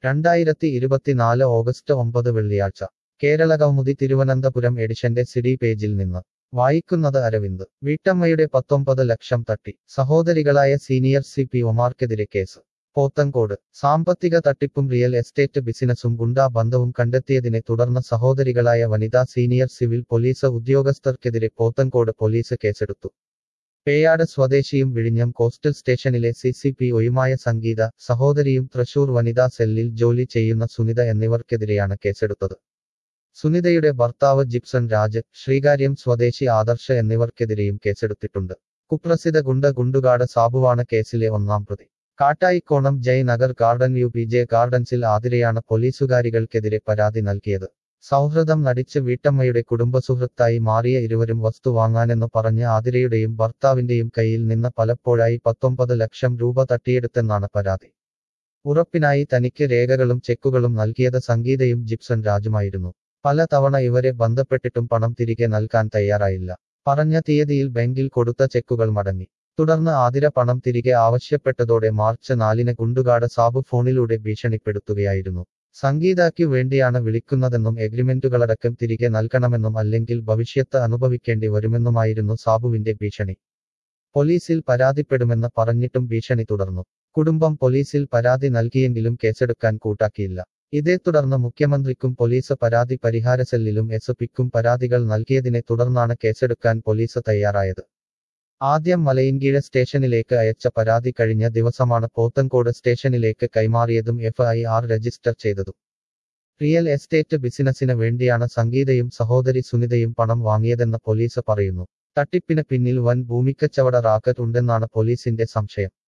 രണ്ടായിരത്തി ഇരുപത്തിനാല് ഓഗസ്റ്റ് ഒമ്പത് വെള്ളിയാഴ്ച കേരളകൗമുദി തിരുവനന്തപുരം എഡിഷന്റെ സിഡി പേജിൽ നിന്ന് വായിക്കുന്നത് അരവിന്ദ് വീട്ടമ്മയുടെ പത്തൊമ്പത് ലക്ഷം തട്ടി സഹോദരികളായ സീനിയർ സി പി ഒമാർക്കെതിരെ കേസ് പോത്തങ്കോട് സാമ്പത്തിക തട്ടിപ്പും റിയൽ എസ്റ്റേറ്റ് ബിസിനസും ഗുണ്ടാ ബന്ധവും കണ്ടെത്തിയതിനെ തുടർന്ന് സഹോദരികളായ വനിതാ സീനിയർ സിവിൽ പോലീസ് ഉദ്യോഗസ്ഥർക്കെതിരെ പോത്തങ്കോട് പോലീസ് കേസെടുത്തു പേയാട് സ്വദേശിയും വിഴിഞ്ഞം കോസ്റ്റൽ സ്റ്റേഷനിലെ സി സി പി ഒയുമായ സംഗീത സഹോദരിയും തൃശൂർ വനിതാ സെല്ലിൽ ജോലി ചെയ്യുന്ന സുനിത എന്നിവർക്കെതിരെയാണ് കേസെടുത്തത് സുനിതയുടെ ഭർത്താവ് ജിപ്സൺ രാജ് ശ്രീകാര്യം സ്വദേശി ആദർശ് എന്നിവർക്കെതിരെയും കേസെടുത്തിട്ടുണ്ട് കുപ്രസിദ്ധ ഗുണ്ട ഗുണ്ടുകാട് സാബുവാണ് കേസിലെ ഒന്നാം പ്രതി Kattaikonam Jayanagar garden U P J ഗാർഡൻസിൽ ആതിരയാണ് പോലീസുകാരികൾക്കെതിരെ പരാതി നൽകിയത് സൗഹൃദം നടിച്ച് വീട്ടമ്മയുടെ കുടുംബസുഹൃത്തായി മാറിയ ഇരുവരും വസ്തു വാങ്ങാനെന്ന് പറഞ്ഞ് ആതിരയുടെയും ഭർത്താവിന്റെയും കയ്യിൽ നിന്ന് പലപ്പോഴായി പത്തൊമ്പത് ലക്ഷം രൂപ തട്ടിയെടുത്തെന്നാണ് പരാതി ഉറപ്പിനായി തനിക്ക് രേഖകളും ചെക്കുകളും നൽകിയത് സംഗീതയും ജിപ്സൺ രാജുമായിരുന്നു പല തവണ ഇവരെ ബന്ധപ്പെട്ടിട്ടും പണം തിരികെ നൽകാൻ തയ്യാറായില്ല പറഞ്ഞ തീയതിയിൽ ബാങ്കിൽ കൊടുത്ത ചെക്കുകൾ മടങ്ങി തുടർന്ന് ആതിര പണം തിരികെ ആവശ്യപ്പെട്ടതോടെ മാർച്ച് നാലിന് ഗുണ്ടുകാട് സാബു ഫോണിലൂടെ ഭീഷണിപ്പെടുത്തുകയായിരുന്നു സംഗീതയ്ക്കു വേണ്ടിയാണ് വിളിക്കുന്നതെന്നും എഗ്രിമെന്റുകളടക്കം തിരികെ നൽകണമെന്നും അല്ലെങ്കിൽ ഭവിഷ്യത്ത് അനുഭവിക്കേണ്ടി വരുമെന്നുമായിരുന്നു സാബുവിന്റെ ഭീഷണി പോലീസിൽ പരാതിപ്പെടുമെന്ന് പറഞ്ഞിട്ടും ഭീഷണി തുടർന്നു കുടുംബം പോലീസിൽ പരാതി നൽകിയെങ്കിലും കേസെടുക്കാൻ കൂട്ടാക്കിയില്ല ഇതേ തുടർന്ന് മുഖ്യമന്ത്രിക്കും പോലീസ് പരാതി പരിഹാര സെല്ലിലും എസ് പിക്കും പരാതികൾ നൽകിയതിനെ തുടർന്നാണ് കേസെടുക്കാൻ പോലീസ് തയ്യാറായത് ആദ്യം മലയിൻകീഴ സ്റ്റേഷനിലേക്ക് അയച്ച പരാതി കഴിഞ്ഞ ദിവസമാണ് പോത്തൻകോട് സ്റ്റേഷനിലേക്ക് കൈമാറിയതും എഫ് ഐ ആർ രജിസ്റ്റർ ചെയ്തതും റിയൽ എസ്റ്റേറ്റ് ബിസിനസിന് വേണ്ടിയാണ് സംഗീതയും സഹോദരി സുനിതയും പണം വാങ്ങിയതെന്ന് പോലീസ് പറയുന്നു തട്ടിപ്പിന് പിന്നിൽ വൻ ഭൂമിക്കച്ചവട റാക്കറ്റ് ഉണ്ടെന്നാണ് പോലീസിന്റെ സംശയം